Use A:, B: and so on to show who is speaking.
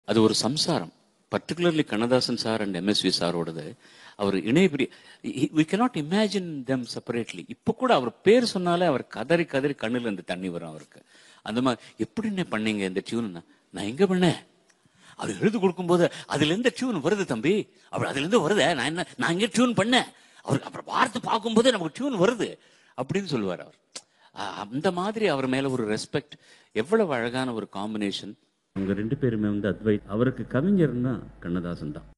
A: அது ஒரு சம்சாரம் particularly Kannadasan sir and MSV சாரோடது அவர் இணையபிரி we cannot imagine them separately இப்போ கூட அவர் பேர் சொன்னாலே அவர் கதறி கதறி கண்ணுல இருந்து தண்ணி வரும் அவருக்கு அந்த மாதிரி எப்படி என்ன பண்ணீங்க இந்த டியூன் நான் எங்க பண்ணேன் அவர் எழுதி கொடுக்கும்போது அதுல இருந்து டியூன் வருது தம்பி அவர் அதுல இருந்து வருதே நான் என்ன நான் இங்கே டியூன் பண்ணேன் அவர் அப்புறம் வார்த்தை பார்க்கும்போது நமக்கு டியூன் வருது அப்படின்னு சொல்லுவார் அவர் அஹ் அந்த மாதிரி அவர் மேல ஒரு ரெஸ்பெக்ட் எவ்வளவு அழகான ஒரு காம்பினேஷன் அவங்க ரெண்டு பேருமே வந்து அத்வைத் அவருக்கு கவிஞர்னா கண்ணதாசன் தான்